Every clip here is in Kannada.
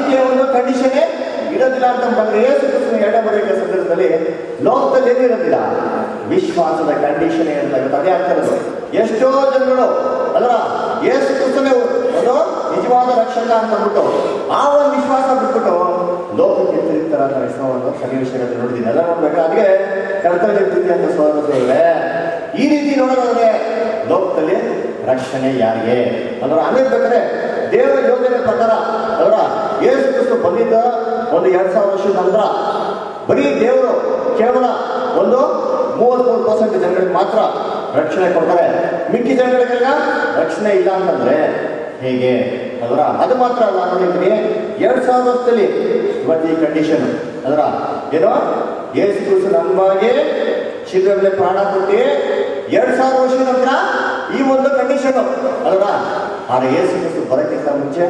ಅದಕ್ಕೆ ಒಂದು ಕಂಡೀಷನ್ನೇ ಇರೋದಿಲ್ಲ ಅಂತ ಬಂದ್ರೆ ಯೇಸು ಕ್ರಿಸ್ತನ ಎರಡನೇ ಬರೋಕೆ ಸಂದರ್ಭದಲ್ಲಿ ಲೋಕದಲ್ಲಿ ಏನಿರೋದಿಲ್ಲ ವಿಶ್ವಾಸದ ಕಂಡೀಷನ್ ಇರಲ್ಲ ಇವತ್ತು ಅದೇ ಆಗ್ತಾ ಇರೋದು ಎಷ್ಟೋ ಜನಗಳು ಅಲ್ವಾ ಯೇಸು ಕ್ರಿಸ್ತನೇ ಒಂದು ನಿಜವಾದ ರಕ್ಷಕ ಅಂತ ಅಂದ್ಬಿಟ್ಟು ಆ ಒಂದು ವಿಶ್ವಾಸ ಬಿಟ್ಬಿಟ್ಟು ಲೋಕಕ್ಕೆ ತಿರುಗ್ತಾರ ಅಂತ ಎಷ್ಟೋ ಒಂದು ಸನ್ನಿವೇಶಗಳನ್ನು ನೋಡಿದ್ದೀನಿ ಎಲ್ಲ ನೋಡ್ಬೇಕಾದ್ರೆ ಅದಕ್ಕೆ ಕರ್ತವ್ಯ ಪ್ರೀತಿ ಅಂತ ಸೋದರೇ ಈ ರೀತಿ ನೋಡೋದಾದ್ರೆ ಲೋಕದಲ್ಲಿ ರಕ್ಷಣೆ ಯಾರಿಗೆ ಅಂದ್ರೆ ಆಮೇಲೆ ಬೇಕಾದ್ರೆ ದೇವರ ಯೋಜನೆ ಪ್ರಕಾರ ಅದರ ಯೇಸು ಕ್ರಿಸ್ತು ಬಂದಿದ್ದ ಒಂದು ಎರಡ್ ಸಾವಿರ ವರ್ಷದ ನಂತರ ಬರೀ ದೇವರು ಕೇವಲ ಒಂದು ಮೂವತ್ಮೂರು ಪರ್ಸೆಂಟ್ ಜನಗಳಿಗೆ ಮಾತ್ರ ರಕ್ಷಣೆ ಕೊಡ್ತಾರೆ ಮಿಕ್ಕಿ ಜನಗಳಿಗೆಲ್ಲ ರಕ್ಷಣೆ ಇಲ್ಲ ಅಂತಂದ್ರೆ ಹೇಗೆ ಅದರ ಅದು ಮಾತ್ರ ಅಲ್ಲ ನೋಡಿದ್ದೀನಿ ಎರಡ್ ಸಾವಿರ ವರ್ಷದಲ್ಲಿ ಇವತ್ತು ಈ ಕಂಡೀಷನ್ ಅದರ ಏನೋ ಯೇಸು ಕ್ರಿಸ್ತು ನಮ್ಮಾಗೆ ಶಿಲ್ಪೆ ಪ್ರಾಣ ಕೊಟ್ಟು ಎರಡ್ ಸಾವಿರ ವರ್ಷದ ನಂತರ ಈ ಒಂದು ಕಂಡೀಷನ್ ಅಲ್ವಾ ಆದ್ರೆ ಯೇಸು ಕ್ರಿಸ್ತು ಬರೋಕ್ಕಿಂತ ಮುಂಚೆ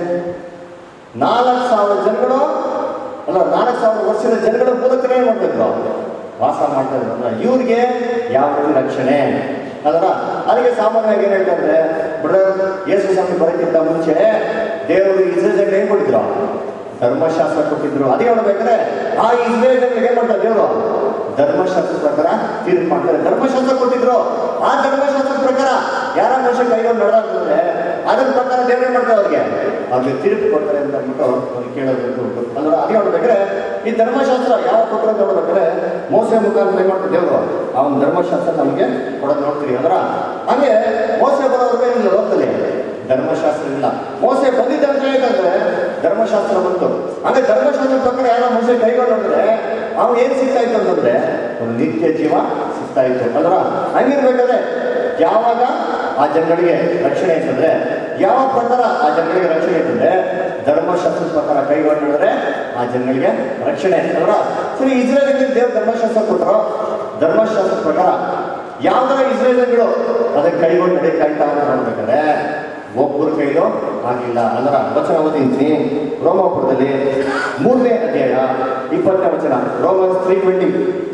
ನಾಲ್ಕು ಸಾವಿರ ಜನಗಳು ಅಲ್ಲ ನಾಲ್ಕು ಸಾವಿರ ವರ್ಷದ ಜನಗಳು ಮೂಲಕನೇ ಮಾಡ್ತಿದ್ರು ವಾಸ ಮಾಡ್ತಾ ಇದ್ರು ಅಂದ್ರೆ ಇವ್ರಿಗೆ ಯಾವ ರೀತಿ ರಕ್ಷಣೆ ಅದರ ಅದಕ್ಕೆ ಸಾಮಾನ್ಯವಾಗಿ ಏನ್ ಹೇಳ್ತಾರೆ ಬ್ರದರ್ ಯೇಸು ಸ್ವಾಮಿ ಬರೋಕ್ಕಿಂತ ಮುಂಚೆ ದೇವರು ಇಸ್ರೇಲ್ ಜನಗಳು ಏನ್ ಕೊಟ್ಟಿದ್ರು ಧರ್ಮಶಾಸ್ತ್ರ ಕೊಟ್ಟಿದ್ರು ಅದೇ ಹೇಳ್ಬೇಕಾದ್ರೆ ಆ ಇಸ್ರೇಲ್ ಜನಗಳಿಗೆ ಏನ್ ಮಾಡ್ತಾರೆ ದೇವರು ಧರ್ಮಶಾಸ್ತ್ರ ಪ್ರಕಾರ ತೀರ್ಪು ಮಾಡ್ತಾರೆ ಧರ್ಮಶಾಸ್ತ್ರ ಕೊಟ್ಟಿದ್ರು ಆ ಧರ್ಮಶಾಸ್ತ್ರ ಪ್ರಕಾರ ಯಾರ ಮನುಷ್ಯ ಕೈಗೊಂಡು ನಡೆದಾಗ್ತದೆ ಅದ್ರ ಪ್ರಕಾರ ದೇವ್ರು ಏನ್ ಮಾಡ್ತಾರೆ ಅವ್ರಿಗೆ ಅವ್ರಿಗೆ ತೀರ್ಪು ಕೊಡ್ತಾರೆ ಅಂತ ಅಂದ್ಬಿಟ್ಟು ಅವ್ರಿಗೆ ಕೇಳೋದು ಅಂದ್ರೆ ಅದೇ ಹೇಳ್ಬೇಕಾದ್ರೆ ಈ ಧರ್ಮಶಾಸ್ತ್ರ ಯಾವ ಕೊಟ್ಟರು ಅಂತ ಹೇಳ್ಬೇಕಾದ್ರೆ ಮೋಸ ಮುಖಾಂತರ ಏನ್ ಮಾಡ್ತಾರೆ ದೇವರು ಅವನ ಧರ್ಮಶಾಸ್ತ್ರ ನಮಗೆ ಕೊಡೋದು ನೋಡ್ತೀವಿ ಅಂದ್ರ ಹಂಗೆ ಮೋಸ ಬರೋದ್ರೆ ಇಲ್ಲ ಲೋಕದಲ್ಲಿ ಧರ್ಮಶಾಸ್ತ್ರ ಇಲ್ಲ ಮೋಸ ಬಂದಿದ್ದ ಅಂತ ಹೇಳಿದ್ರೆ ಧರ್ಮಶಾಸ್ತ್ರ ಬಂತು ಹಂಗೆ ಧರ್ಮಶಾಸ್ತ್ರ ಪ್ರಕಾರ ಯಾರೋ ಮನುಷ್ಯ ಕೈಗೊಂಡು ಅಂದ್ರೆ ಅವ್ನು ಏನ್ ಸಿಗ್ತಾ ಇತ್ತು ಅಂತಂದ್ರೆ ಒಂದು ನಿತ್ಯ ಜೀವ ಸಿಗ್ತಾ ಇತ್ತು ಅಲ್ರ ಹಂಗಿರ್ಬೇಕಾದ್ರೆ ಯಾವಾಗ ಆ ಜನಗಳಿಗೆ ರಕ್ಷಣೆ ಅಂತಂದ್ರೆ ಯಾವ ಪ್ರಕಾರ ಆ ಜನಗಳಿಗೆ ರಕ್ಷಣೆ ಅಂತಂದ್ರೆ ಧರ್ಮಶಾಸ್ತ್ರದ ಪ್ರಕಾರ ಕೈಗೊಂಡು ನಡೆದ್ರೆ ಆ ಜನಗಳಿಗೆ ರಕ್ಷಣೆ ಅಲ್ರ ಸರಿ ಇಸ್ರೇಲಿಗೆ ದೇವ್ರ ಧರ್ಮಶಾಸ್ತ್ರ ಕೊಟ್ಟರು ಧರ್ಮಶಾಸ್ತ್ರದ ಪ್ರಕಾರ ಯಾವ್ದಾರ ಇಸ್ರೇಲಿಗಳು ಅದಕ್ಕೆ ಕೈಗೊಂಡು ನಡೆಯಕ್ಕಾಯ್ತಾ ಅಂತ ನೋಡ್ಬೇಕಾದ್ರೆ ಒಬ್ಬರ ಕೈಲೂ ಆಗಿಲ್ಲ ಅದರ ವಚನ ಓದಿದ್ದೀನಿ ರೋಮಾಪುರದಲ್ಲಿ ಮೂರನೇ ಅಧ್ಯಾಯ ಇಪ್ಪತ್ತನೇ ವಚನ ರೋಮನ್ಸ್ ತ್ರೀ ಟ್ವೆಂಟಿ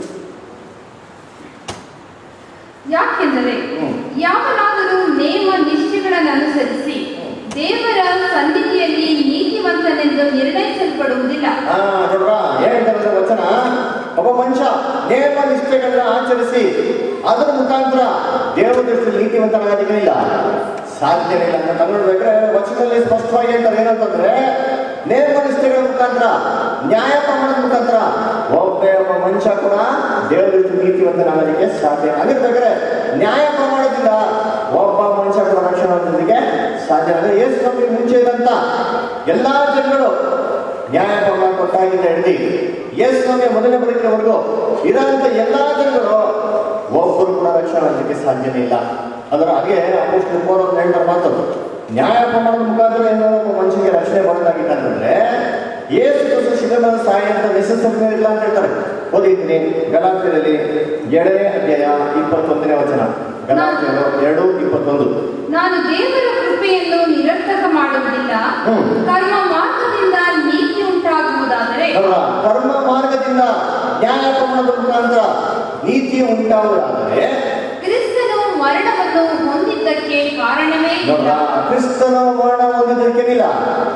ಯಾಕೆಂದರೆ ಹ್ಮ್. ಯಾವನಾದರೂ ನೇಮ ನಿಷ್ಠೆಗಳನ್ನು ಅನುಸರಿಸಿ ದೇವರ ಸನ್ನಿಧಿಯಲ್ಲಿ ನೀತಿವಂತನೆಂದು ನಿರ್ಣಯಿಸಲ್ಪಡುವುದಿಲ್ಲ ಹಾ ನೋಡ್ರ ಏನ್ ಹೇಳ್ತಾರೆ ವಚನ ಒಬ್ಬ ಮನುಷ್ಯ ನೇಮ ನಿಷ್ಠೆಗಳನ್ನ ಆಚರಿಸಿ ಅದರ ಮುಖಾಂತರ ದೇವರ ದೃಷ್ಟಿಯಲ್ಲಿ ನೀತಿವಂತನಾಗೋದಕ್ಕೆ ಇಲ್ಲ ಸಾಧ್ಯನೇ ಇಲ್ಲ ಅಂತ ನೋಡ್ಬೇಕಾದ್ರೆ ವಚನದಲ್ಲಿ ಸ್ಪಷ್ಟವಾಗಿ ಹೇಳ್ತಾರೆ ಏನಂತಂದ್ರೆ ನೇಮ ನಿಷ್ಠೆಗಳ ಮುಖಾಂತರ ನ್ಯಾಯ ಪ್ರಮಾಣದ ಮುಖಾಂತರ ಒಬ್ಬ ಒಬ್ಬ ಮನುಷ್ಯ ಕೂಡ ದೇವರ ದೃಷ್ಟಿ ನೀತಿವಂತನಾಗೋದಕ್ಕೆ ಸಾಧ್ಯ ಆಗಿರ್ಬೇಕಾದ್ರೆ ನ್ಯಾಯ ಪ್ರಮಾಣದಿಂದ ಒಬ್ಬ ಮನುಷ್ಯ ಕೂಡ ರಕ್ಷಣೆ ಹೊಂದೋದಕ್ಕೆ ಸಾಧ್ಯ ಅಂದ್ರೆ ಯೇಸು ನಮಗೆ ಮುಂಚೆ ಇರಂತ ಎಲ್ಲಾ ಜನಗಳು ನ್ಯಾಯ ಪ್ರಮಾಣ ಕೊಟ್ಟಾಗಿಂದ ಹಿಡಿದು ಯೇಸು ನಮಗೆ ಮೊದಲನೇ ಬದುಕಿನವರೆಗೂ ಇರೋಂಥ ಎಲ್ಲಾ ಜನಗಳು ಒಬ್ಬರು ಕೂಡ ರಕ್ಷಣೆ ಹೊಂದಕ್ಕೆ ಸಾಧ್ಯನೇ ಇಲ್ಲ ಅದರ ಹಾಗೆ ಅಪೋಸ್ಟಲ್ ಪೌಲ್ ಅವ್ರು ಹೇಳ್ತಾರೆ ಮಾತು ನ್ಯಾಯ ಪ್ರಮಾಣದ ಮುಖಾಂತರ ಏನಾದ್ರು ಒಬ್ಬ ಮನುಷ್ಯನಿಗೆ ರಕ್ಷಣೆ ಬರೋದಾಗಿಲ್ಲ ಅಂತಂದ್ರೆ ಏಸು ಕ್ರಿಸ್ತ ಶಿಲುಬೆಯ ಸಹಾಯ ಅಂತ ನೆಸೆಸರಿ ಇಲ್ಲ ಅಂತ ಹೇಳ್ತಾರೆ ಓದಿದ್ದೀನಿ ಗಲಾತ್ಯದಲ್ಲಿ ಎರಡನೇ ಅಧ್ಯಾಯ ಇಪ್ಪತ್ತೊಂದನೇ ವಚನ ಗಲಾತ್ಯರು ಎರಡು ಇಪ್ಪತ್ತೊಂದು ನಾನು ದೇವರ ಕೃಪೆಯನ್ನು ನಿರರ್ಥಕ ಮಾಡುವುದಿಲ್ಲ ಹ್ಮ್. ಕರ್ಮ ಮಾರ್ಗದಿಂದ ನೀತಿ ಉಂಟಾಗುವುದಾದರೆ ಅಲ್ವಾ? ಕರ್ಮ ಮಾರ್ಗದಿಂದ ನ್ಯಾಯ ಪ್ರಮಾಣದ ಮುಖಾಂತರ ನೀತಿ ಉಂಟಾಗುವುದಾದರೆ ಕ್ರಿಸ್ತನು ಮರಣವನ್ನು ಹೊಂದಿದ್ದಕ್ಕೆ ಕಾರಣವೇ ಇಲ್ಲ ನೋಡ್ರಾ, ಕ್ರಿಸ್ತನ ಮರಣ ಹೊಂದಿದ್ದಕ್ಕೇನಿಲ್ಲ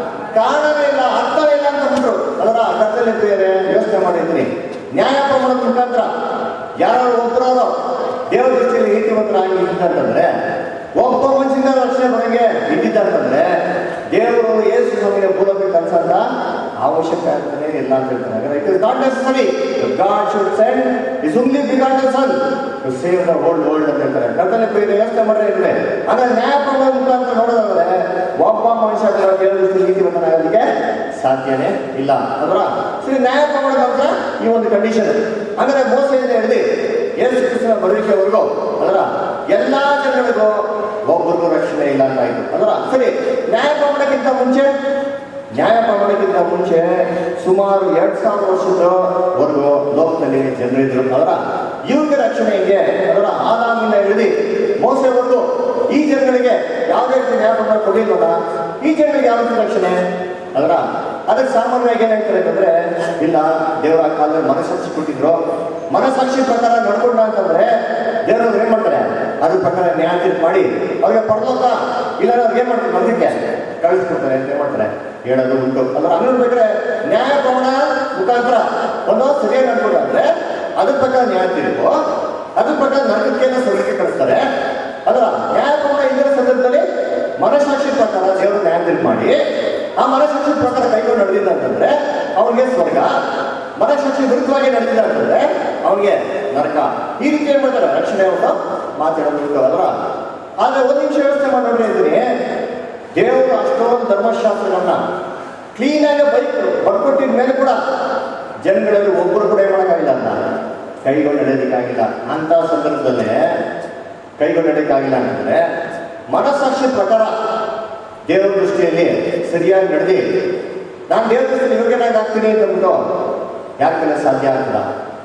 ಕಾರಣವೇ ಇಲ್ಲ ಅರ್ಥವೇ ಇಲ್ಲ ಅಂತ ಬಿಟ್ರು ಅದರ ಅರ್ಥದಲ್ಲಿ ಬೇರೆ ಯೋಚನೆ ಮಾಡಿದ್ದೀನಿ ನ್ಯಾಯ ಪ್ರಮಾಣದ ಮುಖಾಂತರ ಯಾರು ಒಬ್ಬರಾರೋ ದೇವರ ದೃಷ್ಟಿಯಲ್ಲಿ ನೀತಿವಂತರಾಗಿ ಅಂತಂದ್ರೆ ಒಬ್ಬ ಮನುಷ್ಯನ ರಕ್ಷಣೆ ಬರಂಗೆ ಇದ್ದಿದ್ದಂತಂದ್ರೆ ದೇವರು ಯೇಸು ನಮಗೆ ಮೂಲಕ ಕಲ್ಸಂತ ಅವಶ್ಯಕತೆ ಇಲ್ಲ ಅಂತ ಹೇಳ್ತಾರೆ ಹಾಗಾದ್ರೆ it is not necessary God should send is only begotten son to save the whole world ಅಂತ ಹೇಳ್ತಾರೆ ಕರ್ತನೆ ಪ್ರಿಯ ಯೋಚನೆ ಮಾಡ್ರೆ ಇದ್ರೆ ಹಾಗಾದ್ರೆ ನ್ಯಾಯ ಪ್ರಮಾಣ ಮುಖಾಂತರ ನೋಡೋದಾದ್ರೆ ಒಬ್ಬ ಮನುಷ್ಯ ಕೂಡ ದೇವರ ದೃಷ್ಟಿಯಲ್ಲಿ ನೀತಿವಂತನಾಗೋದಕ್ಕೆ ಸಾಧ್ಯನೇ ಇಲ್ಲ ಅದರ ಸರಿ ನ್ಯಾಯ ಪ್ರಮಾಣದ ನಂತರ ಈ ಒಂದು ಕಂಡೀಷನ್ ಹಾಗಾದ್ರೆ ಮೋಸದಿಂದ ಹಿಡಿದು ಯೇಸು ಕ್ರಿಸ್ತನ ಬರುವಿಕೆವರೆಗೂ ಅದರ ಎಲ್ಲಾ ಜನಗಳಿಗೂ ಒಬ್ಬರಿಗೂ ರಕ್ಷಣೆ ಇಲ್ಲ ಅಂತ ಆಯ್ತು ಅದರ ಸರಿ ನ್ಯಾಯ ಪ್ರಮಾಣಕ್ಕಿಂತ ಮುಂಚೆ ನ್ಯಾಯ ಪ್ರಮಾಣಕ್ಕಿಂತ ಮುಂಚೆ ಸುಮಾರು ಎರಡ್ ಸಾವಿರ ವರ್ಷದವರೆಗೂ ಲೋಕದಲ್ಲಿ ಜನರಿದ್ರು ಅದರ ಇವ್ರಿಗೆ ರಕ್ಷಣೆ ಹೆಂಗೆ ಅದರ ಆದಾಮಿಂದ ಹಿಡಿದು ಮೋಸವರೆಗೂ ಈ ಜನಗಳಿಗೆ ಯಾವುದೇ ರೀತಿ ನ್ಯಾಯ ಪ್ರಮಾಣ ಕೊಡಲಿಲ್ವಲ್ಲ ಈ ಜನಗಳಿಗೆ ಯಾವ ರೀತಿ ರಕ್ಷಣೆ ಅದರ ಅದಕ್ಕೆ ಸಾಮಾನ್ಯವಾಗಿ ಏನ್ ಹೇಳ್ತಾರೆ ಅಂತಂದ್ರೆ ಇಲ್ಲ ದೇವರ ಕಾಲದಲ್ಲಿ ಮನಸ್ಸಾಕ್ಷಿ ಕೊಟ್ಟಿದ್ರು ಮನಸ್ಸಾಕ್ಷಿ ಪ್ರಕಾರ ನಡ್ಕೊಂಡ ಅಂತಂದ್ರೆ ದೇವರು ಏನ್ ಮಾಡ್ತಾರೆ ಅದ್ರ ಪ್ರಕಾರ ನ್ಯಾಯ ತೀರ್ಪು ಮಾಡಿ ಅವ್ರಿಗೆ ಪರಲೋಕ ಇಲ್ಲ ಅವ್ರಿಗೆ ಏನ್ ಮಾಡ್ತಾರೆ ಮಧ್ಯಕ್ಕೆ ಕಳಿಸ್ಕೊಡ್ತಾರೆ ಅಂತ ಏನ್ ಮಾಡ್ತಾರೆ ಹೇಳೋದು ಉಂಟು ಅದ್ರ ಹಂಗೆ ನೋಡ್ಬೇಕಾದ್ರೆ ಪ್ರಕಾರ ನ್ಯಾಯ ತೀರ್ಪು ಅದ್ರ ಪ್ರಕಾರ ನರಕಕ್ಕೆ ಸ್ವರ್ಗಕ್ಕೆ ಕಳಿಸ್ತಾರೆ ಅದರ ನ್ಯಾಯ ಪ್ರಮಾಣ ಇಲ್ಲದ ಸಂದರ್ಭದಲ್ಲಿ ಮನಸಾಕ್ಷಿ ಪ್ರಕಾರ ದೇವರು ನ್ಯಾಯ ತೀರ್ಪು ಮಾಡಿ ಆ ಮನಸಾಕ್ಷಿ ಪ್ರಕಾರ ಕೈಗೊಂಡು ನಡೆದಿಲ್ಲ ಅಂತಂದ್ರೆ ಅವನಿಗೆ ಸ್ವರ್ಗ ಮನಸಾಕ್ಷಿ ವಿರುದ್ಧವಾಗಿ ನಡೆದಿಲ್ಲ ಅಂತಂದ್ರೆ ಅವನಿಗೆ ನರಕ ಈ ರೀತಿ ಏನ್ ಮಾಡ್ತಾರೆ ರಕ್ಷಣೆ ಅಂತ ಮಾತಾಡೋದು ಅಲ್ವಾ ಆದ್ರೆ ಒಂದು ನಿಮಿಷ ವ್ಯವಸ್ಥೆ ಮಾಡೋಣ ಇದ್ದೀನಿ ದೇವರು ಅಷ್ಟೊಂದು ಧರ್ಮಶಾಸ್ತ್ರಗಳನ್ನ ಕ್ಲೀನಾಗಿ ಬೈಕ್ ಬರ್ಕೊಟ್ಟಿದ ಮೇಲೆ ಕೂಡ ಜನಗಳಲ್ಲಿ ಒಬ್ಬರು ಕೂಡ ಏನ್ ಮಾಡೋಕ್ಕಾಗಿಲ್ಲ ಅಂತ ಕೈಗೊಂಡು ನಡೆಯೋದಕ್ಕಾಗಿಲ್ಲ ಅಂತ ಸಂದರ್ಭದಲ್ಲೇ ಕೈಗೊಂಡು ನಡೆಯೋಕ್ಕಾಗಿಲ್ಲ ಅಂತಂದ್ರೆ ಮನಸ್ಸಾಕ್ಷಿ ಪ್ರಕಾರ ದೇವರ ದೃಷ್ಟಿಯಲ್ಲಿ ಸರಿಯಾಗಿ ನಡೆದಿ ನಾನು ದೇವರ ದೃಷ್ಟಿಯಲ್ಲಿ ಯೋಗ್ಯನಾಗಿ ಆಗ್ತೀನಿ ಅಂತ ಅಂದ್ಬಿಟ್ಟು ಯಾಕೆ ಸಾಧ್ಯ ಆಗ್ತದ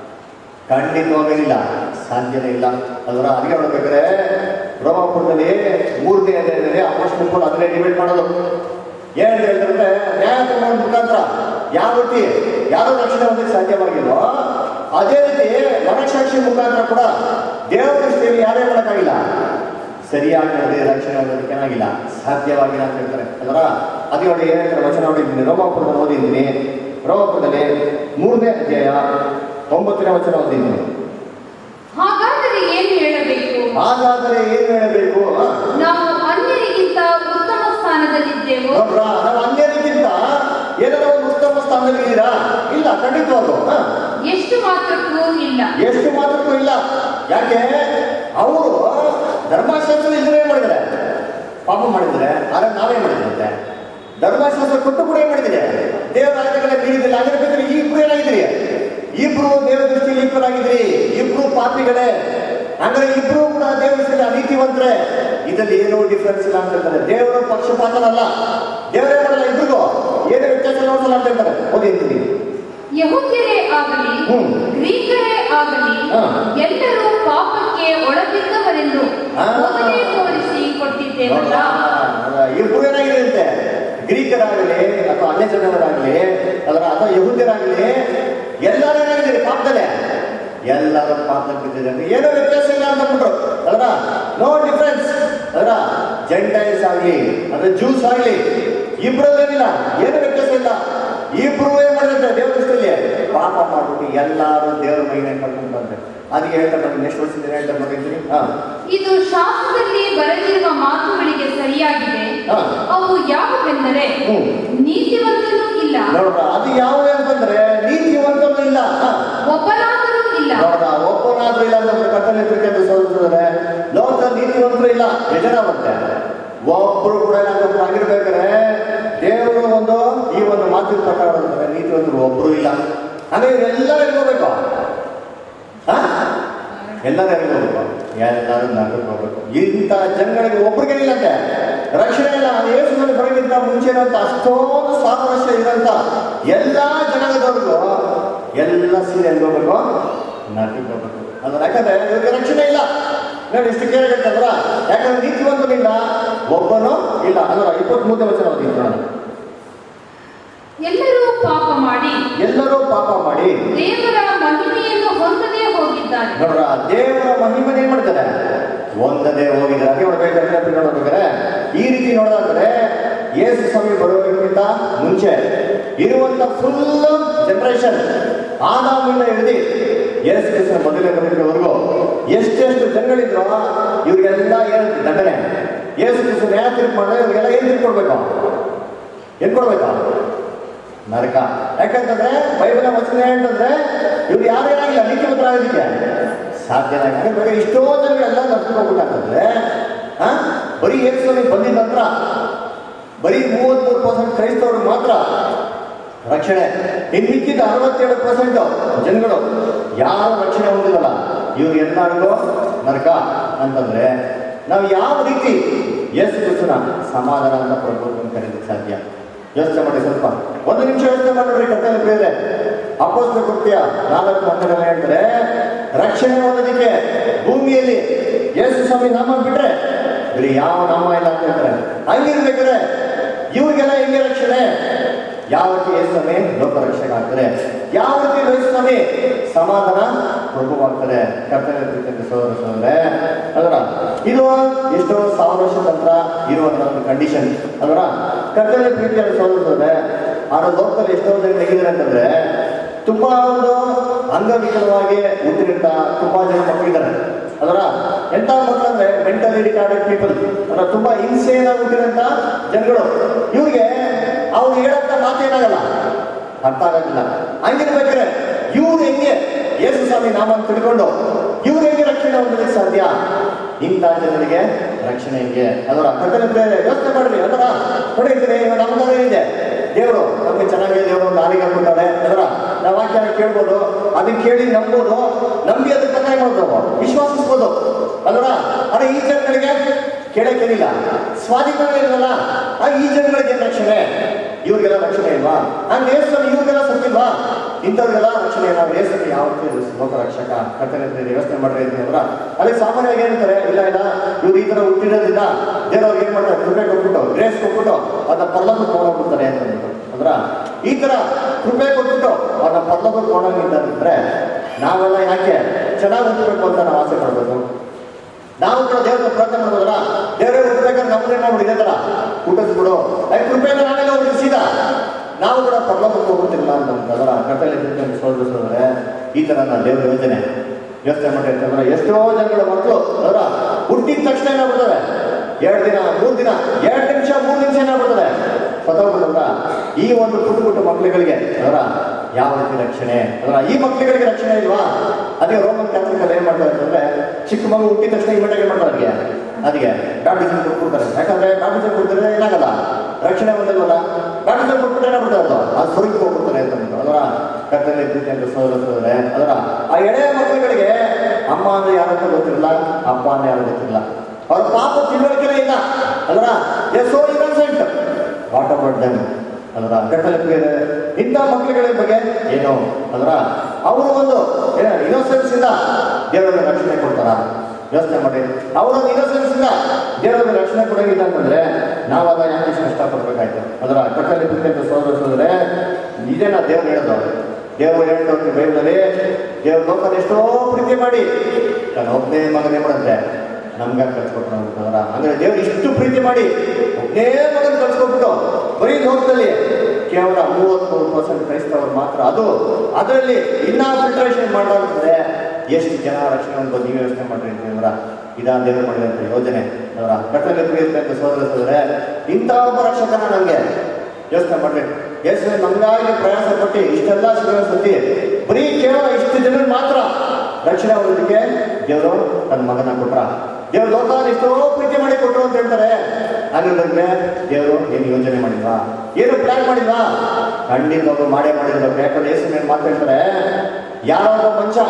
ಖಂಡಿತವಾಗಲೂ ಇಲ್ಲ ಸಾಧ್ಯನೇ ಇಲ್ಲ ಅದರ ಅದಕ್ಕೆ ನೋಡ್ಬೇಕಾದ್ರೆ ರೋಮಾಪುರದಲ್ಲಿ ಮೂರನೇ ಅಧ್ಯಾಯದಲ್ಲಿ ಅಪೋಸ್ಟಲ್ ಅದನ್ನೇ ಡಿಬೇಟ್ ಮಾಡೋದು ಏನ್ ಹೇಳ್ತಾರೆ ನ್ಯಾಯ ತಗೊಂಡ ಮುಖಾಂತರ ಯಾವ ರೀತಿ ಯಾರು ರಕ್ಷಣೆ ಹೊಂದಕ್ಕೆ ಸಾಧ್ಯವಾಗಿಲ್ವೋ ಅದೇ ರೀತಿ ಮನಸಾಕ್ಷಿ ಮುಖಾಂತರ ಕೂಡ ದೇವರ ದೃಷ್ಟಿಯಲ್ಲಿ ಯಾರೇ ಮಾಡೋಕ್ಕಾಗಿಲ್ಲ ಸರಿಯಾಗಿ ನಡೆದೇ ರಕ್ಷಣೆ ಹೊಂದೋದಕ್ಕೆ ಏನಾಗಿಲ್ಲ ಸಾಧ್ಯವಾಗಿಲ್ಲ ಅಂತ ಹೇಳ್ತಾರೆ ಅದರ ಅದೇ ನೋಡಿ ಏನ್ ಹೇಳ್ತಾರೆ ವಚನ ನೋಡಿದ್ದೀನಿ ರೋಮಾಪುರದ ಓದಿದ್ದೀನಿ ರೋಮಾಪುರದಲ್ಲಿ ಮೂರನೇ ಅಧ್ಯಾಯ ಒಂಬತ್ತನೇ ವಚನ ಓದಿದ್ದೀನಿ ಹಾಗಾದರೆ ಏನು ಹೇಳಬೇಕು ಹಾಗಾದರೆ ಏನು ಹೇಳಬೇಕು ಆ? ನಾವು ಅನ್ಯರಿಗಿಂತ ಉತ್ತಮ ಸ್ಥಾನದಲ್ಲಿದ್ದೇವೋ ನೋಡ್ರಾ ನಾವು ಅನ್ಯರಿಗಿಂತ ಏನಾದ್ರು ಒಂದು ಉತ್ತಮ ಸ್ಥಾನದಲ್ಲಿದ್ದೀರಾ ಇಲ್ಲ ಖಂಡಿತವಾಗ್ಲು ಆ? ಎಷ್ಟು ಮಾತ್ರಕ್ಕೂ ಇಲ್ಲ ಎಷ್ಟು ಮಾತ್ರಕ್ಕೂ ಇಲ್ಲ ಯಾಕೆ ಅವರು ಧರ್ಮಶಾಸ್ತ್ರ ಇದ್ರೆ ಏನ್ ಮಾಡಿದ್ದಾರೆ ಪಾಪ ಮಾಡಿದ್ರೆ ಆದ್ರೆ ನಾವೇ ಮಾಡಿದ್ರಂತೆ ಧರ್ಮಶಾಸ್ತ್ರ ಕೊಟ್ಟು ಕೂಡ ಏನ್ ಮಾಡಿದ್ರೆ ದೇವರ ಆಜ್ಞೆಗಳ ಮೀರಿದಿಲ್ಲ ಆಗಿರ್ಬೇಕಾದ್ರೆ ಇಬ್ರು ಏನಾಗಿದ್ರಿ ಇಬ್ರು ದೇವರ ದೃಷ್ಟಿಯಲ್ಲಿ ಈಕ್ವಲ್ ಆಗಿದ್ರಿ ಇಬ್ರು ಪಾಪಿಗಳೇ ಅಂದ್ರೆ ಇಬ್ರು ಕೂಡ ದೇವರ ದೃಷ್ಟಿಯಲ್ಲಿ ಅನೀತಿವಂತರೆ ಇದರಲ್ಲಿ ಏನೂ ಡಿಫ್ರೆನ್ಸ್ ಇಲ್ಲ ಅಂತ ಹೇಳ್ತಾರೆ ದೇವರು ಪಕ್ಷಪಾತನಲ್ಲ ದೇವರೇ ಮಾಡಲ್ಲ ಇಬ್ರಿಗೂ ಏನು ವ್ಯತ್ಯಾಸ ನೋಡಲ್ಲ ಅಂತ ಹೇಳ್ತಾರೆ ಓದಿರ್ತೀನಿ ಯಹೂದ್ಯರೇ ಆಗಲಿ ಹ್ಮ್. ಗ್ರೀಕರೇ ಆಗಲಿ ಹಾ. ಎಲ್ಲರೂ ಪಾಪಕ್ಕೆ ಒಳಬಿದ್ದವರೆಂದು ಹಾ. ಬೋಧನೆ ತೋರಿಸಿ ಕೊಟ್ಟಿದ್ದೇವಲ್ಲ ಇಬ್ರು ಏನಾಗಿದೆ ಅಂತೆ ಗ್ರೀಕರಾಗಲಿ ಅಥವಾ ಅನ್ಯ ಜನರಾಗಲಿ ಅದರ ಅಥವಾ ಯಹೂದ್ಯರಾಗಲಿ ಎಲ್ಲರೂ ಏನಾಗಿದ್ದೀರಿ ಪಾಪದಲ್ಲೇ ಎಲ್ಲರೂ ಪಾಪದಲ್ಲಿ ಬಿದ್ದಿದ್ದಾರೆ ಏನೋ ವ್ಯತ್ಯಾಸ ಇಲ್ಲ ಅಂತ ಅಂದ್ಬಿಟ್ರು ಅಲ್ವಾ ನೋ ಡಿಫ್ರೆನ್ಸ್ ಅದರ ಜೆಂಟೈಲ್ಸ್ ಆಗಲಿ ಅಂದ್ರೆ ಜ್ಯೂಸ್ ಆಗಲಿ ಇಬ್ರಲ್ಲೇನಿಲ್ಲ ಏನು ವ್ಯತ್ಯಾಸ ಇಲ್ಲ ಇಬ್ರು ಏನ್ ಮಾಡಿದ್ರೆ ದೇವ್ರ ದೃಷ್ಟಿಯಲ್ಲಿ ಪಾಪ ಮಾಡ್ಬಿಟ್ಟು ಎಲ್ಲರೂ ದೇವರ ಮೈನ ಕರ್ಕೊಂಡು ಬಂದ್ರೆ ಅದಕ್ಕೆ ಹೇಳ್ತಾರೆ ನೋಡಿ ನೆಕ್ಸ್ಟ್ ವರ್ಷದಿಂದ ಹೇಳ್ತಾರೆ ನೋಡಿದ್ದೀನಿ ಹಾ ಇದು ಶಾಸ್ತ್ರದಲ್ಲಿ ಬರೆದಿರುವ ಮಾತುಗಳಿಗೆ ಸರಿಯಾಗಿದೆ ಹಾ. ಅವು ಯಾವುವೆಂದರೆ ಹ್ಮ್. ನೀತಿವಂತನೂ ಇಲ್ಲ ನೋಡ್ರ ಅದು ಯಾವುದು ಅಂತಂದ್ರೆ ನೀತಿವಂತನೂ ಇಲ್ಲ ಹ. ಒಬ್ಬನಾದರೂ ಇಲ್ಲ ನೋಡ್ರ ಒಬ್ಬನಾದ್ರೂ ಇಲ್ಲ ಅಂತ ಕತ್ತಲೆ ಪ್ರೀತಿಯಿಂದ ಸೋದಿಸಿದ್ರೆ ಲೋಕದಲ್ಲಿ ನೀತಿವಂತರು ಇಲ್ಲ ಬೇಜಾರಾಗುತ್ತೆ ಒಬ್ರು ಕೂಡ ಏನಾದ್ರು ಆಗಿರ್ಬೇಕಾದ್ರೆ ದೇವರು ಒಂದು ಈ ಒಂದು ಮಾತಿನ ಪ್ರಕಾರ ಅಂದ್ರೆ ನೀತಿವಂತರು ಒಬ್ರು ಇಲ್ಲ ಅಂದ್ರೆ ಇವರೆಲ್ಲರೂ ಎಲ್ಲಿಗೋಗ್ಬೇಕು ಹ? ಎಲ್ಲರೂ ಎಲ್ಲಿಗೋಗ್ಬೇಕು ಎಲ್ಲರೂ ನಗರಕ್ಕೆ ಹೋಗ್ಬೇಕು ಇಂಥ ಜನಗಳಿಗೆ ಒಬ್ರಿಗೇನಿಲ್ಲಂತೆ ರಕ್ಷಣೆ ಇಲ್ಲ ಯೇಸುವಿನ ಬರೋಕ್ಕಿಂತ ಮುಂಚೆ ಇರೋಂಥ ಅಷ್ಟೊಂದು ಸಾವಿರ ವರ್ಷ ಇರೋಂಥ ಎಲ್ಲ ಜನಾಂಗದವ್ರಿಗೂ ಎಲ್ಲ ಸೀರೆ ಎಲ್ಲಿ ಹೋಗ್ಬೇಕು ನರಕಕ್ಕೆ ಹೋಗ್ಬೇಕು ಅದ್ರ ಯಾಕಂದ್ರೆ ಇವ್ರಿಗೆ ರಕ್ಷಣೆ ಇಲ್ಲ ನೋಡಿ ಎಷ್ಟು ಕೇಳಿ ಹೇಳ್ತಂದ್ರ ಯಾಕಂದ್ರೆ ನೀತಿವಂತನಿಲ್ಲ ಒಬ್ಬನು ಇಲ್ಲ ಅಲ್ವ ಇಪ್ಪತ್ಮೂರನೇ ವಚನ ಓದಿದ್ದು ನಾನು ಎಲ್ಲರೂ ಪಾಪ ಮಾಡಿ ಎಲ್ಲರೂ ಪಾಪ ಮಾಡಿ ದೇವರ ಮಹಿಮೆಯನ್ನು ಹೊಂದದೇ ಹೋಗಿದ್ದಾರೆ ನೋಡ್ರ ದೇವರ ಮಹಿಮನೆ ಏನ್ ಮಾಡ್ತಾರೆ ಒಂದದೇ ಹೋಗಿದ್ದಾರೆ ಅದೇ ನೋಡ್ಬೇಕಾದ್ರೆ ನೋಡ್ಬೇಕಾದ್ರೆ ಈ ರೀತಿ ನೋಡೋದಾದ್ರೆ ಯೇಸು ಸ್ವಾಮಿ ಬರೋದಕ್ಕಿಂತ ಮುಂಚೆ ಇರುವಂತ ಫುಲ್ ಜನರೇಷನ್ ಆದಾಮಿಂದ ಹಿಡಿದು ಯೇಸು ಕ್ರಿಸ್ತನ ಮೊದಲೇ ಬರೋದವರೆಗೂ ಎಷ್ಟೆಷ್ಟು ಜನಗಳಿದ್ರು ಇವ್ರಿಗೆಲ್ಲ ಏನು ದಂಡನೆ ಯೇಸು ಕ್ರಿಸ್ತ ನ್ಯಾಯ ತೀರ್ಪು ಮಾಡಿದ್ರೆ ಇವ್ರಿಗೆಲ್ಲ ಏನ್ ತೀರ್ಪು ಕೊಡ್ಬೇಕು ಏನ್ ಕೊಡ್ಬೇಕಾ ನರಕ ಯಾಕಂತಂದ್ರೆ ಬೈಬಲ್ ವಚನ ಏನಂತಂದ್ರೆ ಇವ್ರು ಯಾರೇನಾಗಿಲ್ಲ ನೀತಿವಂತರಾಗೋದಕ್ಕೆ ಸಾಧ್ಯ ಇಲ್ಲ ಇಷ್ಟೋ ಜನಗಳೆಲ್ಲ ನರ್ಕೊಂಡು ಹೋಗ್ಬಿಟ್ಟಾಕಂದ್ರೆ ಆ ಬರೀ ಏಕ್ಸ್ವಾಮಿ ಬಂದಿದ ನಂತರ ಬರೀ ಮೂವತ್ಮೂರು ಪರ್ಸೆಂಟ್ ಕ್ರೈಸ್ತವರು ಮಾತ್ರ ರಕ್ಷಣೆ ಇನ್ನು ಮಿಕ್ಕಿದ ಅರವತ್ತೇಳು ಪರ್ಸೆಂಟ್ ಜನಗಳು ಯಾರು ರಕ್ಷಣೆ ಹೊಂದಿಲ್ಲಲ್ಲ ಇವ್ರು ಎಲ್ಲರಿಗೂ ನರಕ ಅಂತಂದ್ರೆ ನಾವು ಯಾವ ರೀತಿ ಯೇಸು ಕ್ರಿಸ್ತನ ಸಮಾಧಾನ ಅಂತ ಪ್ರಭು ಕರೀಲಿಕ್ಕೆ ಸಾಧ್ಯ ಯೋಚನೆ ಮಾಡಿ ಸ್ವಲ್ಪ ಒಂದು ನಿಮಿಷ ಯೋಚನೆ ಮಾಡಿದ್ರೆ ಕರ್ತವ್ಯ ಬೇರೆ ಅಪೋಸ್ತ ಕೃತ್ಯ ನಾಲ್ಕು ಹನ್ನೆರಡನೇ ಹೇಳ್ತಾರೆ ರಕ್ಷಣೆ ಹೊಂದೋದಕ್ಕೆ ಭೂಮಿಯಲ್ಲಿ ಯೇಸು ಸ್ವಾಮಿ ನಾಮ ಬಿಟ್ರೆ ಇಲ್ಲಿ ಯಾವ ನಾಮ ಇಲ್ಲ ಅಂತ ಹೇಳ್ತಾರೆ ಹಂಗಿರ್ಬೇಕಾದ್ರೆ ಇವ್ರಿಗೆಲ್ಲ ಹೆಂಗೆ ರಕ್ಷಣೆ ಯಾವ ರೀತಿ ಯೇಸು ಸ್ವಾಮಿ ಲೋಕ ರಕ್ಷಣೆ ಆಗ್ತಾರೆ ಯಾವ ರೀತಿ ಯೇಸು ಸ್ವಾಮಿ ಸಮಾಧಾನ ಪ್ರಭುವಾಗ್ತಾರೆ ಕರ್ತವ್ಯ ಪ್ರೀತಿಯಿಂದ ಸೋದರ ಸೋದರೇ ಅದರ ಇದು ಎಷ್ಟೋ ಸಾವಿರ ವರ್ಷ ನಂತರ ಇರುವಂತ ಒಂದು ಕಂಡೀಷನ್ ಅದರ ಕರ್ತವ್ಯ ಪ್ರೀತಿಯ ಸೋದರ ಸೋದರೇ ಆ ಲೋಕದಲ್ಲಿ ಎಷ್ಟೋ ಜನ ಹೇಗಿದ್ದಾರೆ ಅಂತಂದ್ರೆ ತುಂಬಾ ಒಂದು ಅಂಗವಿಕಲವಾಗಿ ಹುಟ್ಟಿದಂತ ತುಂಬಾ ಜನ ಮಕ್ಕಳಿದ್ದಾರೆ ಅದರ ಎಂತ ಮಕ್ಕಳು ಅಂದ್ರೆ ಮೆಂಟಲಿ ರಿಟಾರ್ಡೆಡ್ ಪೀಪಲ್ ಅದರ ತುಂಬಾ ಹಿಂಸೆಯಿಂದ ಹುಟ್ಟಿದಂತ ಜನಗಳು ಇವ್ರಿಗೆ ಅವ್ರು ಹೇಳಂತ ಮಾತೇನಾಗಲ್ಲ ಅರ್ಥ ಆಗೋದಿಲ್ಲ ಹಂಗಿರ್ಬೇಕಾದ್ರೆ ಇವ್ರು ಹೆಂಗೆ ಯೇಸು ಸ್ವಾಮಿ ನಾಮನ್ನು ತಿಳ್ಕೊಂಡು ಇವ್ರು ಹೆಂಗೆ ರಕ್ಷಣೆ ಹೊಂದಲಿಕ್ಕೆ ಸಾಧ್ಯ ಇಂಥ ಜನರಿಗೆ ರಕ್ಷಣೆ ಹೆಂಗೆ ಅದರ ಕಟ್ಟಲೆ ಯೋಚನೆ ಮಾಡ್ರಿ ಅದರ ಹೊಡಿತೀರಿ ಇವಾಗ ನಮ್ದಾರ ಇದೆ ದೇವರು ನಮಗೆ ಚೆನ್ನಾಗಿ ದೇವರು ಒಂದು ಆಲಿಗೆ ಕೊಟ್ಟಾರೆ ಅದರ ನಾವು ವಾಕ್ಯ ಕೇಳ್ಬೋದು ಅದನ್ನ ಕೇಳಿ ನಂಬೋದು ನಂಬಿ ಅದ್ರ ಪ್ರಕಾರ ಮಾಡ್ಬೋದು ವಿಶ್ವಾಸಿಸ್ಬೋದು ಅದರ ಅರೆ ಈ ಜನಗಳಿಗೆ ಕೇಳಕ್ಕಿಲ್ಲ ಸ್ವಾಧೀನ ಇಲ್ವಲ್ಲ ಆ ಈ ಜನಗಳಿಗೆ ರಕ್ಷಣೆ ಇವ್ರಿಗೆಲ್ಲ ರಕ್ಷಣೆ ಇಲ್ವಾ ಹಂಗೆ ಯೇಸುವನ್ನು ಇವ್ರಿಗೆಲ್ಲ ಸತ್ತಿಲ್ವಾ ಇಂಥವ್ರಿಗೆಲ್ಲ ರಕ್ಷಣೆ ನಾವು ಯೇಸುಗೆ ಯಾವ ಲೋಕ ರಕ್ಷಕ ಕರ್ತನೆ ವ್ಯವಸ್ಥೆ ಮಾಡ್ರಿ ಅಂತಂದ್ರ ಅಲ್ಲಿ ಸಾಮಾನ್ಯವಾಗಿ ಏನಂತಾರೆ ಇಲ್ಲ ಇಲ್ಲ ಇವ್ರು ಈ ತರ ಹುಟ್ಟಿರೋದ್ರಿಂದ ದೇವ್ರವ್ರಿಗೆ ಏನ್ ಮಾಡ್ತಾರೆ ಕೃಪೆ ಕೊಟ್ಬಿಟ್ಟು ಗ್ರೇಸ್ ಕೊಟ್ಬಿಟ್ಟು ಅದನ್ನ ಪರ್ಲೋಕ ತಗೊಂಡೋಗ್ಬಿಡ್ತಾರೆ ಅಂತಂದ್ಬಿಟ್ಟು ಅಂದ್ರ ಈ ತರ ಕೃಪೆ ಕೊಟ್ಬಿಟ್ಟು ಅದನ್ನ ಪರ್ಲೋಕ ತಗೊಂಡೋಗಿದ್ದಾರೆ ನಾವೆಲ್ಲ ಯಾಕೆ ಚೆನ್ನಾಗಿ ಹುಟ್ಟಬೇಕು ಅಂತ ನಾವು ಆಸೆ ಪಡ್ಬೇಕು ನಾವು ಕೂಡ ದೇವ್ರ ಪ್ರಾರ್ಥನೆ ಮಾಡ್ಬೋದಲ್ಲ ದೇವರೇ ಹುಟ್ಟಬೇಕಾದ್ರೆ ನಮ್ಮನ್ನೇ ಮಾಡ್ಬಿಡಿ ಇದೇ ತರ ಹುಟ್ಟಿಸ್ಬಿಡು ಯಾಕೆ ಕೃಪೆಯಿಂದ ನಾನೆಲ್ಲ ಹುಟ್ಟಿಸಿದ ನಾವು ಕೂಡ ಪರ್ಲೋಕಕ್ಕೆ ಹೋಗ್ಬಿಟ್ಟಿಲ್ಲ ಅಂತಂದ್ರೆ ಕಥೆಯಲ್ಲಿ ಸೋದರಿಸಿದ್ರೆ ಈ ತರ ನಾನು ದೇವ್ರ ಯೋಜನೆ ಯೋಚನೆ ಮಾಡಿ ಅಂತಂದ್ರೆ ಎಷ್ಟೋ ಜನಗಳ ಮಕ್ಕಳು ಅವರ ಹುಟ್ಟಿದ ತಕ್ಷಣ ಏನಾಗ್ಬಿಡ್ತದೆ ಎರಡು ದಿನ ಮೂರು ದಿನ ಎರಡು ನಿಮಿಷ ಮೂರು ನಿಮಿಷ ಏನಾಗ್ಬಿಡ್ತದೆ ಸತ್ತೋಗ್ಬಿಟ್ಟಂದ್ರ ಈ ಒಂದು ಪುಟ್ಟ ಪುಟ್ಟ ಮಕ್ಕಳುಗಳಿಗೆ ಅವರ ಯಾವ ರೀತಿ ರಕ್ಷಣೆ ಅದರ ಈ ಮಕ್ಕಳುಗಳಿಗೆ ರಕ್ಷಣೆ ಇಲ್ವಾ ಅದೇ ರೋಮನ್ ಕ್ಯಾಥಲಿಕ್ ಏನ್ ಮಾಡ್ತಾರೆ ಅಂತಂದ್ರೆ ಚಿಕ್ಕ ಮಗು ಹುಟ್ಟಿದ ತಕ್ಷಣ ಇಮಿಡಿಯೇಟ್ ಏನ್ ಮಾಡ್ತಾರೆ ಅದಕ್ಕೆ ಅದಕ್ಕೆ ಬ್ಯಾಪ್ಟಿಸಮ್ ಕೊಟ್ಬಿಡ್ತಾರೆ ಯಾಕಂದ್ರೆ ಬ್ಯಾಪ್ಟಿಸಮ್ ಕೊಡ್ತಾರೆ ಏನಾಗಲ್ಲ ರಕ್ಷಣೆ ಬಂದಿಲ್ವಲ್ಲ ಬ್ಯಾಪ್ಟಿಸಮ್ ಕೊಟ್ಬಿಟ್ರೆ ಏನಾಗ್ಬಿಡ್ತಾರೆ ಅದು ಅದು ಸ್ವರ್ಗಕ್ಕೆ ಹೋಗ್ಬಿಡ್ತಾರೆ ಅಂತ ಅದರ ಕರ್ತನೆ ಪ್ರೀತಿ ಅಂತ ಸೋದರ ಅದರ ಆ ಎಳೆಯ ಮಕ್ಕಳುಗಳಿಗೆ ಅಮ್ಮ ಅಂದ್ರೆ ಯಾರಂತ ಗೊತ್ತಿರಲ್ಲ ಅಪ್ಪ ಅಂದ್ರೆ ಯಾರು ಗೊತ್ತಿರಲ್ಲ ಅವ್ರ ಪಾಪ ತಿಳುವಳಿಕೆ ಇಲ್ಲ ಅದರ is so innocent what about them ಅದರ ಕಟ್ಟಲೆ ಇಂಥ ಮಕ್ಕಳುಗಳ ಬಗ್ಗೆ ಏನು ಅದರ ಅವರು ಒಂದು ಇನ್ನೋಸೆನ್ಸ್ ಇಂದ ದೇವರಿಗೆ ರಕ್ಷಣೆ ಕೊಡ್ತಾರ ಯೋಚನೆ ಮಾಡಿ ಅವರೊಂದು ಇನ್ನೋಸೆನ್ಸ್ ಇಂದ ದೇವರಿಗೆ ರಕ್ಷಣೆ ಕೊಡೋಗಿಲ್ಲ ಅಂತಂದ್ರೆ ನಾವು ಅದ ಯಾಕೆ ಇಷ್ಟು ಕಷ್ಟಪಡ್ಬೇಕಾಯ್ತು ಅದರ ಕಟ್ಟಲೆ ಅಂತ ಸೋದರಿಸಿದ್ರೆ ಇದೇನಾ ದೇವ್ರು ಹೇಳೋದು ದೇವರು ಹೇಳ್ತಾರೆ ಬೈಬಲಲ್ಲಿ ದೇವ್ರ ಲೋಕದ ಎಷ್ಟೋ ಪ್ರೀತಿ ಮಾಡಿ ನಾನು ಒಬ್ಬನೇ ಮಗನೇ ಮಾಡಂತೆ ನಮ್ಗೆ ಕಳ್ಸ್ಕೊಟ್ರು ಅಂತಂದ್ರ ಅಂದ್ರೆ ದೇವ್ರು ಇಷ್ಟು ಪ್ರೀತಿ ಮಾಡಿ ಒಬ್ಬನೇ ಮಗನ ಕಳ್ಸ್ಕೊಟ್ಬಿಟ್ಟು ಬರೀ ಲೋಕದಲ್ಲಿ ಕೇವಲ ಮೂವತ್ಮೂರು ಪರ್ಸೆಂಟ್ ಕ್ರೈಸ್ತವರು ಮಾತ್ರ ಅದು ಅದರಲ್ಲಿ ಇನ್ನ ಫಿಲ್ಟ್ರೇಷನ್ ಮಾಡಲಾಗ್ತದೆ ಎಷ್ಟು ಜನ ರಕ್ಷಣೆ ಅಂತ ನೀವು ಯೋಚನೆ ಮಾಡ್ರಿ ಅಂತಂದ್ರ ಇದಾ ದೇವರು ಮಾಡಿದಂತ ಯೋಜನೆ ಅವರ ಕಟ್ಟಲೆ ಪ್ರಿಯತೆ ಅಂತ ಸೋದರಿಸಿದ್ರೆ ಇಂಥ ಒಬ್ಬ ರಕ್ಷಕನ ನಮಗೆ ಯೋಚನೆ ಮಾಡ್ರಿ ಯೇಸು ನಮಗಾಗಿ ಪ್ರಯಾಸ ಪಟ್ಟು ಇಷ್ಟೆಲ್ಲ ಸುತಿ ಬರೀ ಕೇವಲ ಇಷ್ಟು ಜನರು ಮಾತ್ರ ರಕ್ಷಣೆ ಹೊಂದೋದಕ್ಕೆ ದೇವರು ತನ್ನ ಮಗನ ಕೊಟ್ರ ದೇವ್ರು ಲೋಕದಲ್ಲಿ ಎಷ್ಟೋ ಪ್ರೀತಿ ಮಾಡಿ ಕೊಟ್ಟರು ಅಂತ ಹೇಳ್ತಾರೆ ಹಾಗಾದ್ರೆ ದೇವರು ಏನು ಯೋಜನೆ ಮಾಡಿಲ್ವಾ ಏನು ಪ್ಲಾನ್ ಮಾಡಿಲ್ವಾ ಖಂಡಿತ ಒಬ್ಬ ಮಾಡೇ ಮಾಡಿರ್ಬೇಕು ಯಾಕಂದ್ರೆ ಯೇಸು ಮೇಲೆ ಮಾತಾಡ್ತಾರೆ ಯಾರೋ ಒಬ್ಬ ಮನುಷ್ಯ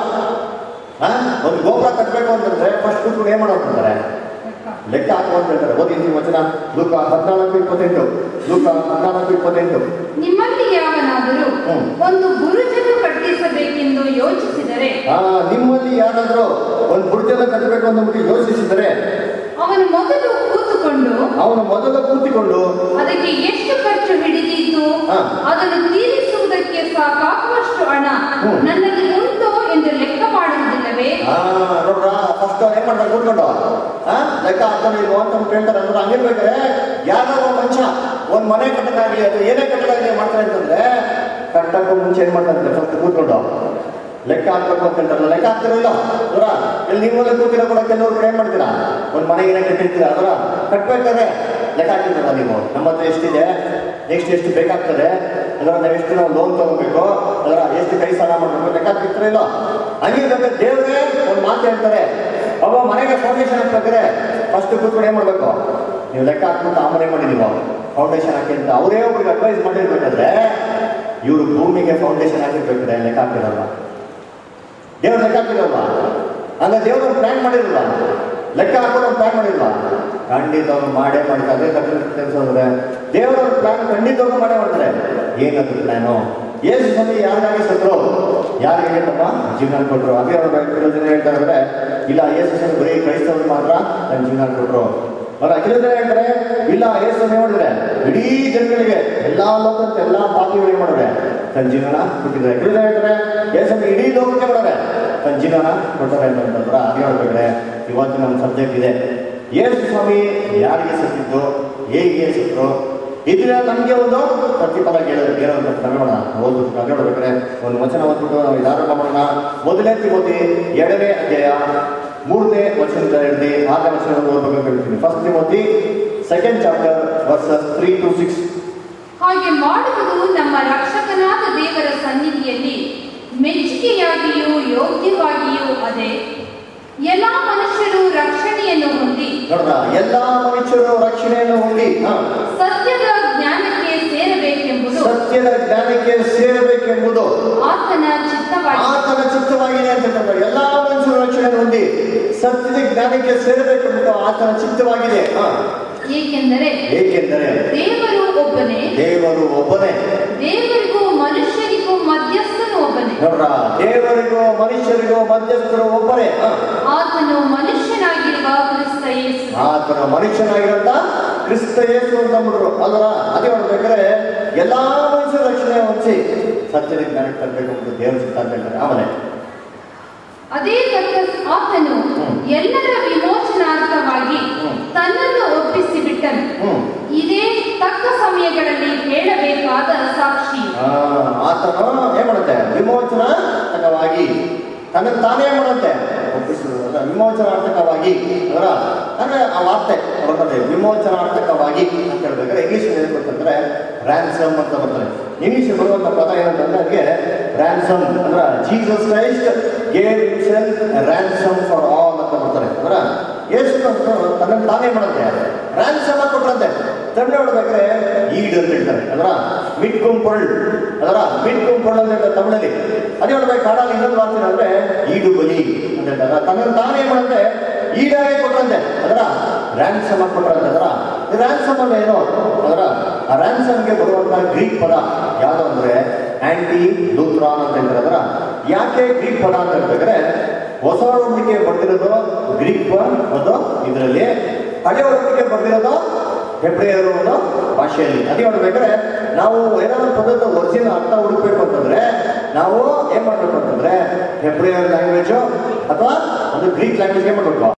ಆ, ಒಂದು ಗೋಪುರ ಕಟ್ಟಬೇಕು ಅಂತಂದ್ರೆ ಫಸ್ಟ್ ಕೂತ್ಕೊಂಡು ಏನ್ ಮಾಡೋದು ಅಂತಾರೆ ಲೆಕ್ಕ ಹಾಕುವ ಅಂತ ಹೇಳ್ತಾರೆ ಓದಿ ನೀವು ವಚನ ಲೂಕ ಹದಿನಾಲ್ಕು ಇಪ್ಪತ್ತೆಂಟು ಲೂಕ ಹದಿನಾಲ್ಕು ಇಪ್ಪತ್ತೆಂಟು ನಿಮ್ಮಲ್ಲಿ ಯಾವನಾದರೂ ಹ್ಮ್. ಒಂದು ಬುರುಜನ್ನು ಕಟ್ಟಿಸಬೇಕೆಂದು ಯೋಚಿಸಿದರೆ ಆ ನಿಮ್ಮಲ್ಲಿ ಯಾರಾದರೂ ಒಂದು ಬುರ್ಜನ ಕಟ್ಟಬೇಕು ಅಂದ್ಬಿಟ್ಟು ಯೋಚಿಸಿದರೆ ಅವನು ಮೊದಲು ಕೂತುಕೊಂಡು ಅವನು ಮೊದಲು ಕೂತಿಕೊಂಡು ಅದಕ್ಕೆ ಎಷ್ಟು ಖರ್ಚು ಹಿಡಿದೀತು ಹಾ. ಅದನ್ನು ತೀರಿಸುವುದಕ್ಕೆ ಸಾಕಾಗುವಷ್ಟು ಹಣ ಹ್ಮ್. ನನ್ನಲ್ಲಿ ಉಂಟು ಎಂದು ಲೆಕ್ಕ ಮಾಡುವುದಿಲ್ಲವೇ ಆ ನೋಡ್ರ ಫಸ್ಟ್ ಏನ್ ಮಾಡ್ತಾರೆ ಕೂತ್ಕೊಂಡು ಆ ಲೆಕ್ಕ ಹಾಕೊಂಡು ಇಲ್ವೋ ಅಂತ ಹೇಳ್ತಾರೆ ಅಂದ್ರೆ ಹಂಗಿರ್ಬೇಕಾದ್ರೆ ಯಾರೋ ಒಬ್ಬ ಮನುಷ್ಯ ಒಂದ್ ಮನೆ ಕಟ್ಟಕ್ಕಾಗ್ಲಿ ಅದು ಏನೇ ಕಟ್ಟಕ್ಕಾಗ್ಲಿ ಮಾಡ್ತಾರೆ ಅಂತಂದ್ರೆ ಕಟ್ಟಕ್ಕೂ ಮುಂಚೆ ಏನ್ ಮಾಡ್ತಾರೆ ಫಸ್ಟ್ ಕೂತ್ಕೊಂಡು ಲೆಕ್ಕ ಹಾಕ್ಬೇಕು ಅಂತ ಹೇಳ್ತಾರಲ್ಲ ಲೆಕ್ಕ ಹಾಕ್ತಿರಲ್ಲ ಅವರ ಇಲ್ಲಿ ನಿಮ್ಮಲ್ಲಿ ಕೂತಿರೋ ಕೂಡ ಕೆಲವ್ರು ಕಡೆ ಏನ್ ಮಾಡ್ತೀರಾ ಒಂದ್ ಮನೆ ಏನೇ ಕಟ್ಟಿರ್ತೀರಾ ಅದರ ಕಟ್ಬೇಕಾದ್ರೆ ಲೆಕ್ಕ ಹಾಕಿರ್ತಾರ ನೀವು ನಮ್ಮ ಹತ್ರ ಎಷ್ಟಿದೆ ನೆಕ್ಸ್ಟ್ ಎಷ್ಟು ಬೇಕಾಗ್ತದೆ ಅದರ ನಾವು ಎಷ್ಟು ನಾವು ಲೋನ್ ತಗೋಬೇಕು ಅದರ ಎಷ್ಟು ಕೈ ಸಾಲ ಮಾಡಬೇಕು ಲೆಕ್ಕ ಹಾಕಿರ್ತೀರ ಇಲ್ಲ ಹಂಗಿರ್ಬೇಕು ದೇವರೇ ಒಂದು ಮಾತು ಹೇಳ್ತಾರೆ ಒಬ್ಬ ಮನೆಗೆ ಫೌಂಡೇಶನ್ ಹಾಕ್ಬೇಕಾದ್ರೆ ಫಸ್ಟ್ ಕೂತ್ಕೊಂಡು ಏನ್ ಮಾಡ್ಬೇಕು ನೀವು ಲೆಕ್ಕ ಹಾಕ್ಬಿಟ್ಟು ಆ ಮನೆ ಮಾಡಿ ನೀವು ಫೌಂಡೇಶನ್ ಹಾಕಿ ಅಂತ ಅವರೇ ಒಬ್ರಿಗೆ ಅಡ್ವೈಸ್ ಮಾಡಿರ್ಬೇಕಾದ್ರೆ ಇವರು ಭೂಮಿಗೆ ಫೌಂಡೇಶನ್ ಹಾಕಿರ್ಬೇಕಾದ್ರೆ ಲೆಕ್ಕ ಹಾಕಿರಲ್ವಾ ದೇವ್ರ ಲೆಕ್ಕ ಹಾಕಿರಲ್ವಾ ಅಂದ್ರೆ ದೇವ್ರ ಪ್ಲಾನ್ ಮಾಡಿರಲ್ವಾ ಲೆಕ್ಕ ಹಾಕೋದು ಪ್ಲಾನ್ ಮಾಡಿಲ್ವಾ ಖಂಡಿತ ಅವ್ರು ಮಾಡೇ ಮಾಡ್ತಾರೆ ಅದೇ ತಿಳಿಸೋದ್ರೆ ದೇವರ ಪ್ಲಾನ್ ಖಂಡಿತವಾಗೂ ಮಾಡೇ ಮಾಡ್ತಾರೆ ಏನದು ಪ್ಲಾನು ಏಸು ಸ್ವಾಮಿ ಯಾರಿಗಾಗಿ ಸತ್ರು ಯಾರಿಗೆ ತಮ್ಮ ಜೀವನ ಕೊಟ್ಟರು ಅದೇ ಅವ್ರ ಕೆಲವು ಜನ ಹೇಳ್ತಾರೆ ಅಂದ್ರೆ, ಇಲ್ಲ ಏಸು ಸ್ವಾಮಿ ಬರೀ ಕ್ರೈಸ್ತವ್ರು ಮಾತ್ರ ತನ್ನ ಜೀವನ ಕೊಟ್ಟರು ಅಲ್ಲ ಕೆಲವು ಜನ ಹೇಳ್ತಾರೆ ಇಲ್ಲ ಏಸು ಸ್ವಾಮಿ ಮಾಡಿದ್ರೆ ಇಡೀ ಜನಗಳಿಗೆ ಎಲ್ಲಾ ಲೋಕದ ಎಲ್ಲಾ ಪಾಪಿಗಳಿಗೆ ಮಾಡಿದ್ರೆ ತನ್ನ ಜೀವನ ಕೊಟ್ಟಿದ್ದಾರೆ ಕೆಲವು ಜನ ಹೇಳ್ತಾರೆ ಏಸು ಸ್ವಾಮಿ ಇಡೀ ಲೋಕಕ್ಕೆ ಮಾಡಿದ್ರೆ ತನ್ನ ಜೀವನ ಕೊಡ್ತಾರೆ ಅಂತಂದ್ರೆ ಅದೇ ಹೇಳ್ಬೇಕಾದ್ರೆ ಇವತ್ತು ನಮ್ಮ ಸಬ್ಜೆಕ್ಟ್ ಇದೆ ಯೇಸು ಸ್ವಾಮಿ ಯಾರಿಗೆ ಸತ್ತಿದ್ದು ಹೇಗೆ ಸತ್ರು ಇದನ್ನ ನಮಗೆ ಒಂದು ಪ್ರತಿಫಲ ಗೆಲ್ಲ ಗೆಲ್ಲೋದು ನೋಡೋಣ ಓದ್ಬಿಟ್ಟು ನಾವು ನೋಡ್ಬೇಕಾದ್ರೆ ಒಂದು ವಚನ ಓದ್ಬಿಟ್ಟು ನಾವು ಇದು ಆರಂಭ ಮಾಡೋಣ ಮೊದಲನೇ ತಿಮೋತಿ ಎರಡನೇ ಅಧ್ಯಾಯ ಮೂರನೇ ವಚನದ ಹಿಡಿದು ಆರನೇ ವಚನ ಓದ್ಬೇಕು ಹೇಳ್ತೀನಿ first Timothy second chapter verses three to six ಹಾಗೆ ಮಾಡುವುದು ನಮ್ಮ ರಕ್ಷಕನಾದ ದೇವರ ಸನ್ನಿಧಿಯಲ್ಲಿ ಮೆಚ್ಚುಗೆಯಾಗಿಯೂ ಯೋಗ್ಯವಾಗಿಯೂ ಅದೇ ಎಲ್ಲ ಮನುಷ್ಯರು ರಕ್ಷಣೆಯನ್ನು ಹೊಂದಿ ನೋಡ್ರ ಎಲ್ಲಾ ಮನುಷ್ಯರು ರಕ್ಷಣೆಯನ್ನು ಹೊಂದಿ ಹಾ, ಸತ್ಯದ ಜ್ಞಾನಕ್ಕೆ ಸೇರಬೇಕೆಂಬುದು ಸತ್ಯದ ಜ್ಞಾನಕ್ಕೆ ಸೇರಬೇಕೆಂಬುದು ಆತನ ಚಿತ್ತವಾಗಿದೆ ಆತನ ಚಿತ್ತವಾಗಿದೆ ಅಂತ ಹೇಳ್ತಾರೆ ಎಲ್ಲಾ ಮನುಷ್ಯರು ರಕ್ಷಣೆ ಹೊಂದಿ ಸತ್ಯದ ಜ್ಞಾನಕ್ಕೆ ಸೇರಬೇಕೆಂಬುದು ಆತನ ಚಿತ್ತವಾಗಿದೆ ಹಾ. ಏಕೆಂದರೆ ಏಕೆಂದರೆ ದೇವರು ಒಬ್ಬನೇ ದೇವರು ಒಬ್ಬನೇ ದೇವರಿಗೂ ಮನುಷ್ಯರಿಗೂ ಮಧ್ಯಸ್ಥನು ಒಬ್ಬನೇ ನೋಡ್ರ ದೇವರಿಗೂ ಮನುಷ್ಯರಿಗೂ ಮಧ್ಯಸ್ಥರು ಒಬ್ಬರೇ ಹಾ. ಆತನು ಮನುಷ್ಯನಾಗಿರುವ ಕ್ರಿಸ್ತ ಯೇಸು ಆತನ ಮನುಷ್ಯನಾಗಿರಂತ ಕ್ರಿಸ್ತ ಯೇಸು ಅಂತ ಅಂದ್ಬಿಟ್ರು ಅಲ್ವಾ ಅದೇ ನೋಡ್ಬೇಕಾದ್ರೆ ಎಲ್ಲಾ ಮನುಷ್ಯರ ರಕ್ಷಣೆ ಹೊಂದಿ ಸತ್ಯದ ಜ್ಞಾನಕ್ಕೆ ತರಬೇಕು ಅಂತ ದೇವರ ಚಿತ್ತ ಅಂತ ಹೇಳ್ತಾರೆ ಆಮೇಲೆ ಅದೇ ತಕ್ಕ ಆತನು ಹ್ಮ್. ಎಲ್ಲರ ವಿಮೋಚನಾರ್ಥವಾಗಿ ಹ್ಮ್. ತನ್ನನ್ನು ಒಪ್ಪಿಸಿ ಬಿಟ್ಟನು ಹ್ಮ್ ಇದೇ ತಕ್ಕ ಸಮಯಗಳಲ್ಲಿ ಹೇಳಬೇಕಾದ ಸಾಕ್ಷಿ ಆ, ಆತನು ಏನ್ ಮಾಡುತ್ತೆ ವಿಮೋಚನಾರ್ಥಕವಾಗಿ ತನ್ನ ತಾನೇ ಏನ್ ಮಾಡುತ್ತೆ ಒಪ್ಪಿಸುವುದಲ್ಲ ವಿಮೋಚನಾರ್ಥಕವಾಗಿ ಅದರ ಅಂದ್ರೆ ಆ ವಾರ್ತೆ ಬರ್ತದೆ ವಿಮೋಚನಾರ್ಥಕವಾಗಿ ಅಂತ ಹೇಳ್ಬೇಕಾದ್ರೆ ಇಂಗ್ಲಿಷ್ ಏನ್ ಬರ್ತಂದ್ರೆ ರ್ಯಾನ್ಸಮ್ ಅಂತ ಬರ್ತದೆ ಇಂಗ್ಲಿಷ್ ಬರುವಂತ ಪದ ಏನಂತಂದ್ರೆ ಅದಕ್ಕೆ ರ್ಯಾನ್ಸಮ್ ಅಂದ್ರೆ Jesus Christ gave himself ransom for all ಅಂತ ಬರ್ತಾರೆ ಅಂದ್ರೆ ಯೇಸು ಕ್ರಿಸ್ತನು ತನ್ನನ್ನು ತಾನೇ ಮಾಡುತ್ತೆ ರ್ಯಾನ್ಸಮ್ ಅಂತ ಕೊಟ್ರಂತೆ ತಂದೆ ಹೊಡ್ಬೇಕಾದ್ರೆ ಈಡ್ ಅಂತ ಹೇಳ್ತಾರೆ ಅದರ ಮಿಡ್ ಕುಂಪೊಳ್ ಅದರ ಮಿಡ್ ಕುಂಪೊಳ್ ಅಂತ ಹೇಳ್ತಾರೆ ತಮಿಳಲ್ಲಿ ಅದೇ ಹೊಡ್ಬೇಕು ಕಾಡಲ್ಲಿ ಇನ್ನೊಂದು ಮಾಡ್ತೀನಿ ಅಂದ್ರೆ ಈಡು ಬಲಿ ಅಂತ ಹೇಳ್ತಾರೆ ತನ್ನನ್ನು ತಾನೇ ಏನ್ ಮಾಡುತ್ತೆ ಈಡಾಗೆ ಕೊಟ್ರಂತೆ ಅದರ ರ್ಯಾನ್ಸಮ್ ಅಂತ ಕೊಟ್ರಂತೆ ಅದರ ರ್ಯಾನ್ಸಮ್ ಅಂದ್ರೆ ಏನು ಅದರ ಆ ರ್ಯಾನ್ಸಮ್ಗೆ ಬರುವಂತಹ ಗ್ರೀಕ್ ಪದ ಯಾವುದು ಅಂದ್ರೆ ಆಂಟಿ ಲೂಥ್ರಾನ್ ಅಂತ ಹೇಳ್ತಾರೆ ಅದರ ಯಾಕೆ ಗ್ರೀಕ್ ಪದ ಅಂತ ಹೇಳ್ಬೇಕಾದ್ರೆ ಹೊಸ ಒಡಂಬಡಿಕೆ ಬರ್ತಿರೋದು ಗ್ರೀಕ್ ಒಂದು ಇದರಲ್ಲಿ ಹಳೆ ಒಡಂಬಡಿಕೆ ಬರ್ತಿರೋದು ಹೆಬ್ರಿಯರು ಅನ್ನೋ ಭಾಷೆಯಲ್ಲಿ ಅದೇ ನೋಡ್ಬೇಕಾದ್ರೆ ನಾವು ಏನಾದ್ರು ಪದದ ಒರಿಜಿನಲ್ ಅರ್ಥ ಹುಡುಕ್ಬೇಕು ಅಂತಂದ್ರೆ ನಾವು ಏನ್ ಮಾಡ್ಬೇಕು ಅಂತಂದ್ರೆ ಹೆಬ್ರಿಯರ್ ಲ್ಯಾಂಗ್ವೇಜು ಅಥವಾ ಒಂದು ಗ್ರೀಕ್ ಲ್ಯಾಂಗ್ವೇಜ್ಗೆ ಮಾಡ್ಬೇಕು